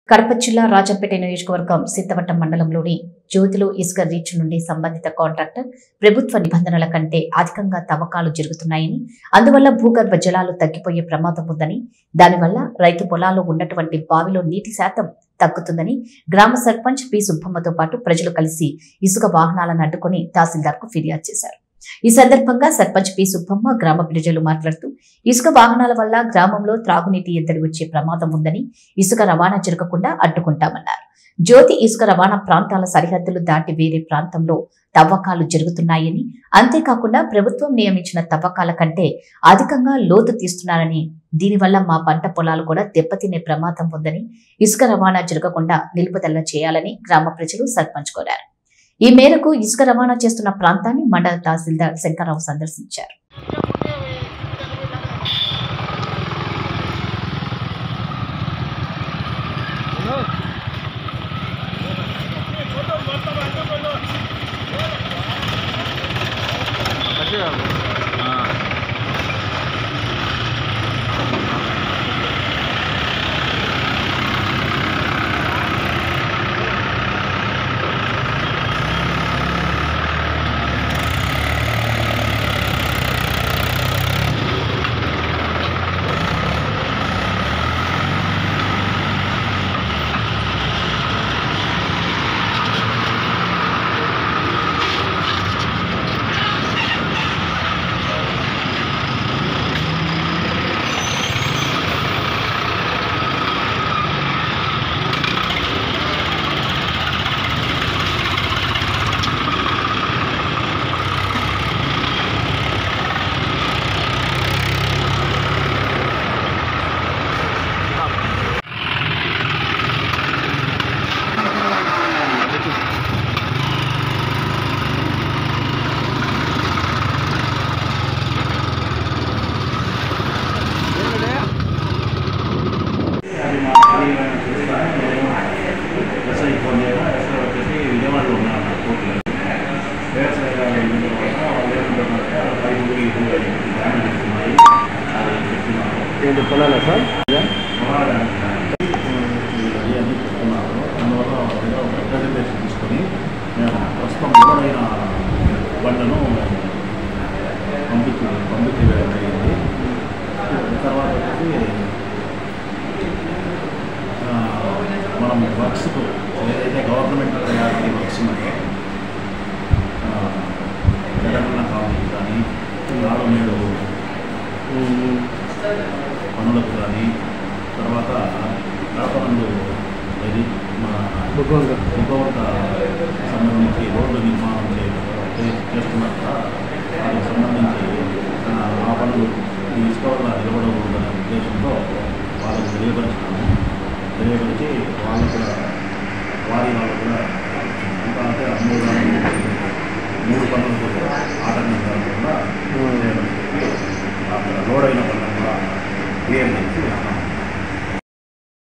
కడప జిల్లా రాజంపేట నియోజకవర్గం సిద్ధవట్టం మండలంలోని జ్యోతిలో ఇసుక రీచ్ నుండి సంబంధిత కాంట్రాక్టర్ ప్రభుత్వ నిబంధనల కంటే అధికంగా తవ్వకాలు జరుగుతున్నాయని అందువల్ల భూగర్భ జలాలు తగ్గిపోయే ప్రమాదం ఉందని దానివల్ల రైతు పొలాల్లో ఉన్నటువంటి బావిలో నీటి శాతం తగ్గుతుందని గ్రామ సర్పంచ్ పి సుబ్బమ్మతో పాటు ప్రజలు కలిసి ఇసుక వాహనాలను అడ్డుకొని తహసీల్దార్కు ఫిర్యాదు చేశారు ఈ సందర్భంగా సర్పంచ్ పి సుబ్బమ్మ గ్రామ ప్రజలు మాట్లాడుతూ ఇసుక వాహనాల వల్ల గ్రామంలో త్రాగునీటి ఎద్దడి వచ్చే ప్రమాదం ఉందని ఇసుక రవాణా జరగకుండా అడ్డుకుంటామన్నారు జ్యోతి ఇసుక రవాణా ప్రాంతాల సరిహద్దులు దాటి వేరే ప్రాంతంలో తవ్వకాలు జరుగుతున్నాయని అంతేకాకుండా ప్రభుత్వం నియమించిన తవ్వకాల కంటే అధికంగా లోతు తీస్తున్నారని దీనివల్ల మా పంట పొలాలు కూడా దెబ్బతినే ప్రమాదం ఉందని ఇసుక రవాణా జరగకుండా నిలుపుదల చేయాలని గ్రామ ప్రజలు సర్పంచ్ కోరారు ఈ మేరకు ఇసుక రవాణా చేస్తున్న ప్రాంతాన్ని మండల తహసీల్దార్ శంకర్రావు సందర్శించారు ఎస్ఐ ఫోన్ చేయడం ఎస్ఐ వచ్చేసి విజయవాడలో ఉన్నారు కోర్టులో వ్యవసాయ వాళ్ళు ఏమంటున్నారంటే రైతులు ఇది ధ్యానం చేస్తున్నాయి అది చెప్తున్నారు ఏంటి పొలాలా సార్ ఇవన్నీ చెప్తున్నారు అందువల్ల ఏదో ఒక రిప్రజెంటేషన్ తీసుకొని మేము ప్రస్తుతం ఎవరైన బండ్లను పంపించి పంపించి వేయడం జరిగింది తర్వాత వచ్చేసి ఆ, మనం వర్క్స్ ఏదైతే గవర్నమెంట్ ప్రయారిటీ వర్క్స్ ఉన్నాయో ఆ, తెలంగాణ కాలనీ కానీ నాడు నేడు పనులకు కానీ తర్వాత కాపనందు ఇది మన బుగ్గొండ ఉపవంత సంబంధించి రోడ్డు నిర్మాణం చే- చే- చేస్తున్నారు కదా దానికి సంబంధించి ఆ, ఆ పనులు ఈ ఇసుక వల్ల నిలబడకూడదనే ఉద్దేశంతో వాళ్ళకు తెలియపరుస్తున్నాము తెలియపరిచి వాళ్ళు కూడా వారి వాళ్ళు కూడా ఇంకా అంటే మూడు మూడు పనులు కూడా